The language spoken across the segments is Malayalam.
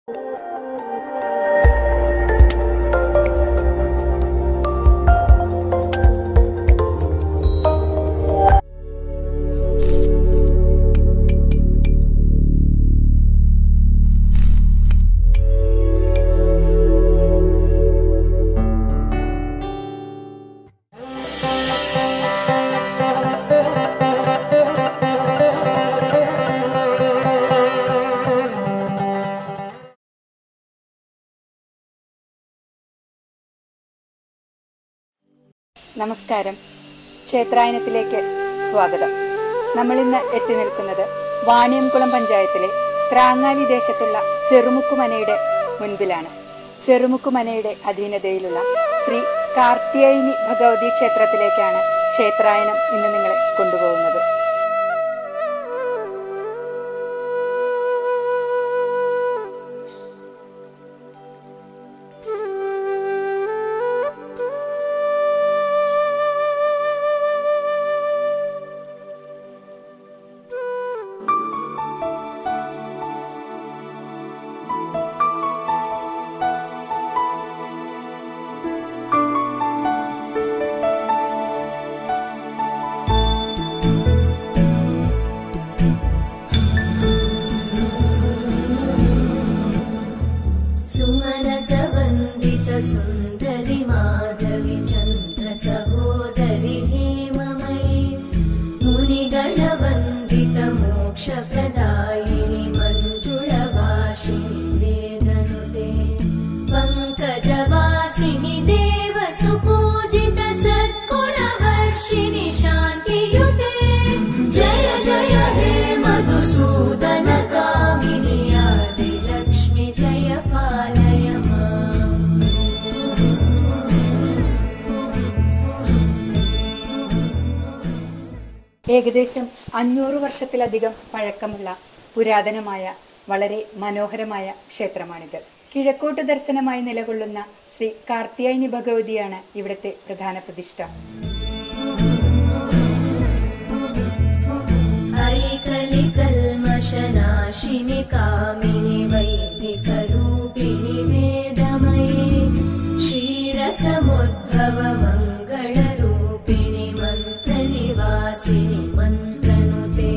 നമസ്കാരം ക്ഷേത്രായനത്തിലേക്ക് സ്വാഗതം നമ്മൾ ഇന്ന് എത്തി നിൽക്കുന്നത് വാണിയംകുളം പഞ്ചായത്തിലെ ത്രാങ്ങാലി ദേശത്തുള്ള ചെറുമുക്കുമനയുടെ മുൻപിലാണ് ചെറുമുക്കുമനയുടെ അധീനതയിലുള്ള ശ്രീ കാർത്തിയായിനി ഭഗവതി ക്ഷേത്രത്തിലേക്കാണ് ക്ഷേത്രായനം ഇന്ന് നിങ്ങളെ കൊണ്ടുപോകുന്നത് सुमनसवन्दित सुन्दरि माधवि चन्द्र सहोदरि हेममयि मुनिगणवन्दित मोक्षप्रदायिनि मञ्जुळवासिनि वेदनुते पङ्कजवासिनि देव सुपूजित सद्गुणवर्षिणि शान्तियुते जय जय हे मधुसूदन कामिनि आदिलक्ष्मि जय पालय माम् ഏകദേശം അഞ്ഞൂറ് വർഷത്തിലധികം പഴക്കമുള്ള പുരാതനമായ വളരെ മനോഹരമായ ക്ഷേത്രമാണിത് കിഴക്കോട്ട് ദർശനമായി നിലകൊള്ളുന്ന ശ്രീ കാർത്തിയായനി ഭഗവതിയാണ് ഇവിടുത്തെ പ്രധാന പ്രതിഷ്ഠ ऐकलिकल्मषनाशिनि कामिनि वैदिकरूपिणि वेदमये क्षीरसमुद्भव मङ्गलरूपिणि मन्त्रनिवासिनि मन्त्रनुते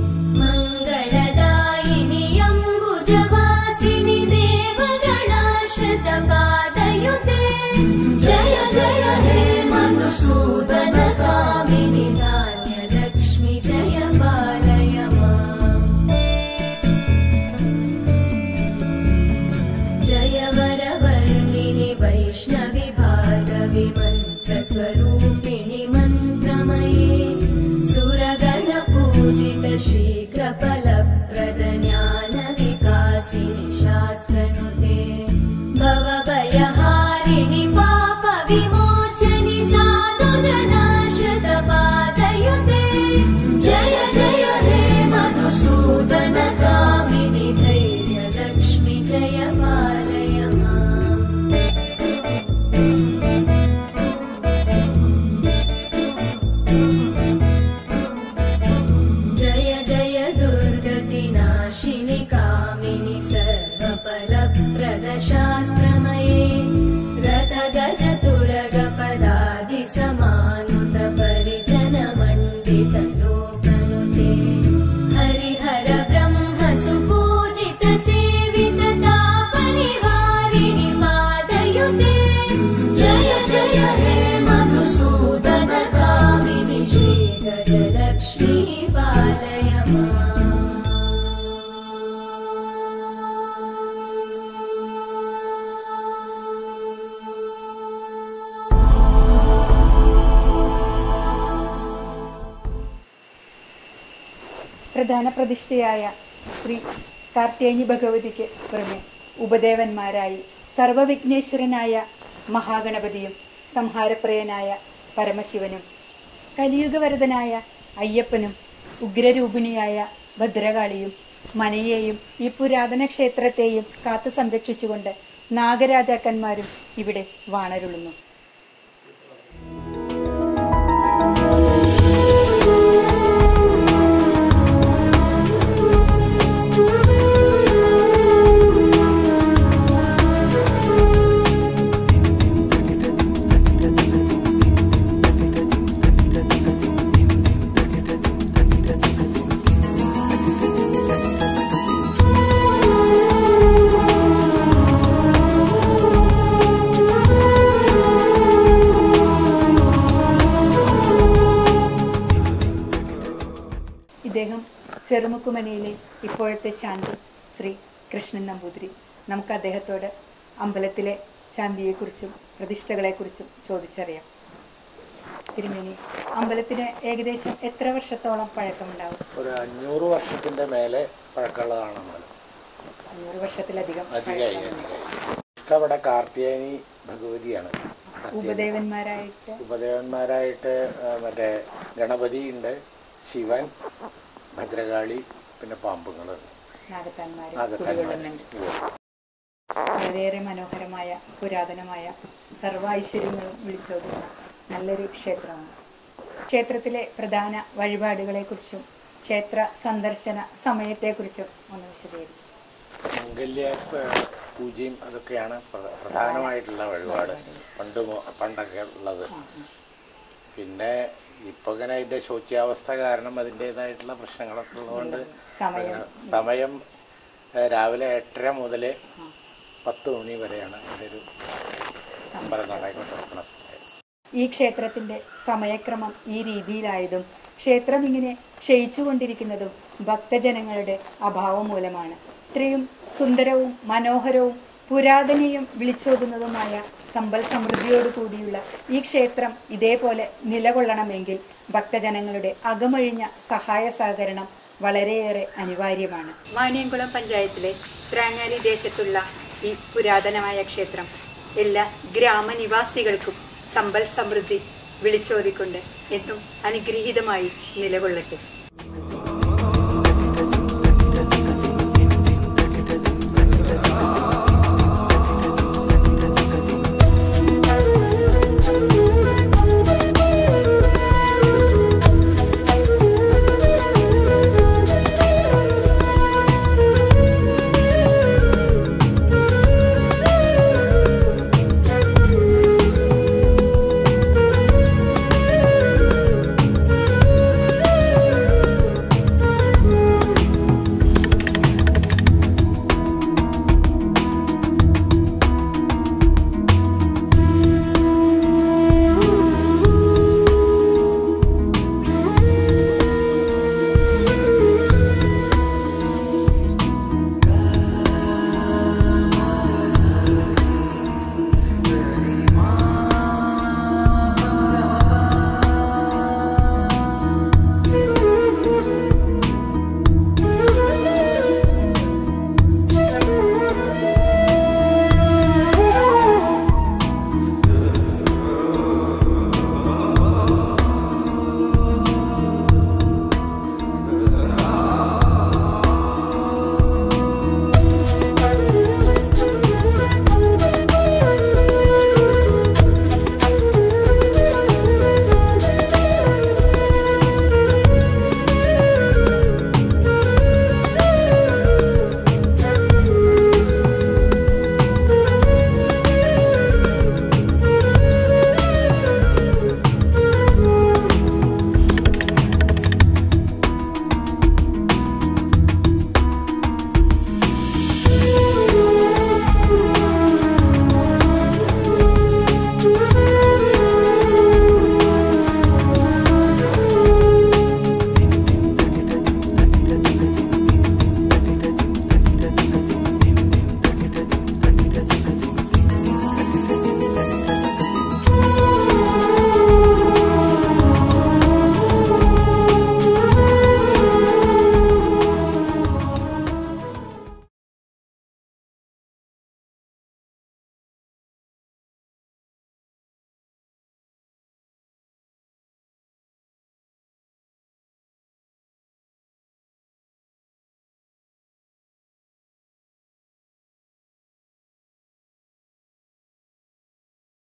मङ्गलदायिनि अम्बुजवासिनि देवगणाश्रितपादयुते जय जय हे मधुसूदन कामिनि धान्यलक्ष्मि जय पालय माम् जय वरवर्णिनि वैष्णवि भार्गवि मन्त्रस्वरूपिणि मन्त्रमये सुरगणपूजित शीघ्रफलप्रद ज्ञानविकासिनि शास्त्रनुते भवभयहारिणि पापविमोचनि साधु जनाश्रितपादयुते जय जय हे मधुसूदन कामिनि धैर्यलक्ष्मि जय पालय माम् जय जय दुर्गतिनाशिनि कामिनि सर्वफलप्रदशास्त्रमये रथगजतुरगपदादि समानुत परिजनमण्डित लोकनुते हरिहर ब्रह्म सुपूजित सेवित तापनिवारिणि पादयुते जय जय हे मधुसूदन कामिनि श्रीगजलक्ष्मी पालय माम् പ്രധാന പ്രതിഷ്ഠയായ ശ്രീ കാർത്തിയാനി ഭഗവതിക്ക് പുറമെ ഉപദേവന്മാരായി സർവവിഘ്നേശ്വരനായ മഹാഗണപതിയും സംഹാരപ്രിയനായ പരമശിവനും കലിയുഗവരതനായ അയ്യപ്പനും ഉഗ്രരൂപിണിയായ ഭദ്രകാളിയും മനയെയും ഈ പുരാതന ക്ഷേത്രത്തെയും കാത്തു സംരക്ഷിച്ചുകൊണ്ട് നാഗരാജാക്കന്മാരും ഇവിടെ വാണരുളുന്നു Thank you. തൂക്കുമനയിലെ ഇപ്പോഴത്തെ ശാന്തി ശ്രീ കൃഷ്ണൻ നമ്പൂതിരി നമുക്ക് അദ്ദേഹത്തോട് അമ്പലത്തിലെ ശാന്തിയെക്കുറിച്ചും പ്രതിഷ്ഠകളെക്കുറിച്ചും ചോദിച്ചറിയാം തിരുമേനി അമ്പലത്തിന് ഏകദേശം എത്ര വർഷത്തോളം പഴക്കമുണ്ടാവും ഒരു അഞ്ഞൂറ് വർഷത്തിന്റെ മേലെ പഴക്കമുള്ളതാണ് അമ്പലം അഞ്ഞൂറ് വർഷത്തിലധികം അധികമായി പഴക്കമുണ്ട്. അധികമായി ഇഷ്ടവിടെ കാർത്തിയാനി ഭഗവതിയാണ് കാർത്തിയാനി. ഉപദേവന്മാരായിട്ട് ഉപദേവന്മാരായിട്ട് ആ, മറ്റേ ഗണപതി ഉണ്ട് ശിവൻ ഭദ്രകാളി പിന്നെ പാമ്പുങ്ങളുണ്ട് നാഗത്താന്മാരും നാഗത്താന്മാർ കുടികൊള്ളുന്നുണ്ട് വളരെയേറെ മനോഹരമായ പുരാതനമായ സർവ്വ ഐശ്വര്യങ്ങളും വിളിച്ചോതുന്ന നല്ലൊരു ക്ഷേത്രമാണ് ക്ഷേത്രത്തിലെ പ്രധാന വഴിപാടുകളെക്കുറിച്ചും ക്ഷേത്ര സന്ദർശന സമയത്തെക്കുറിച്ചും ഒന്ന് വിശദീകരിക്കും മംഗല്യ പ- പൂജയും അതൊക്കെയാണ് പ്ര- പ്രധാനമായിട്ടുള്ള വഴിപാട് പണ്ട് മു- പണ്ടൊക്കെ ഉള്ളത് പിന്നെ ഇപ്പൊ ഇങ്ങനെ അതിന്റെ ശോച്യാവസ്ഥ കാരണം അതിൻ്റെതായിട്ടുള്ള പ്രശ്നങ്ങളൊക്കെ ഉള്ളതുകൊണ്ട് സമയം സമയം ഏഹ്, രാവിലെ എട്ടര മുതൽ പത്ത് മണി വരെയാണ് ഇതിൻ്റെ ഒരു അമ്പലം നടക്കുന്ന തുറക്കുന്ന സമയം ഈ ക്ഷേത്രത്തിന്റെ സമയക്രമം ഈ രീതിയിലായതും ക്ഷേത്രം ഇങ്ങനെ ക്ഷയിച്ചുകൊണ്ടിരിക്കുന്നതും ഭക്തജനങ്ങളുടെ അഭാവം മൂലമാണ് ഇത്രയും സുന്ദരവും മനോഹരവും പുരാതനയും വിളിച്ചോതുന്നതുമായ സമ്പൽ സമൃദ്ധിയോട് കൂടിയുള്ള ഈ ക്ഷേത്രം ഇതേപോലെ നിലകൊള്ളണമെങ്കിൽ ഭക്തജനങ്ങളുടെ അകമഴിഞ്ഞ സഹായ സഹകരണം വളരെയേറെ അനിവാര്യമാണ് മാനിയംകുളം പഞ്ചായത്തിലെ ത്രാങ്ങാലി ദേശത്തുള്ള ഈ പുരാതനമായ ക്ഷേത്രം എല്ലാ ഗ്രാമനിവാസികൾക്കും സമ്പൽ സമൃദ്ധി വിളിച്ചോതിക്കൊണ്ട് എന്നും അനുഗ്രഹീതമായി നിലകൊള്ളട്ടെ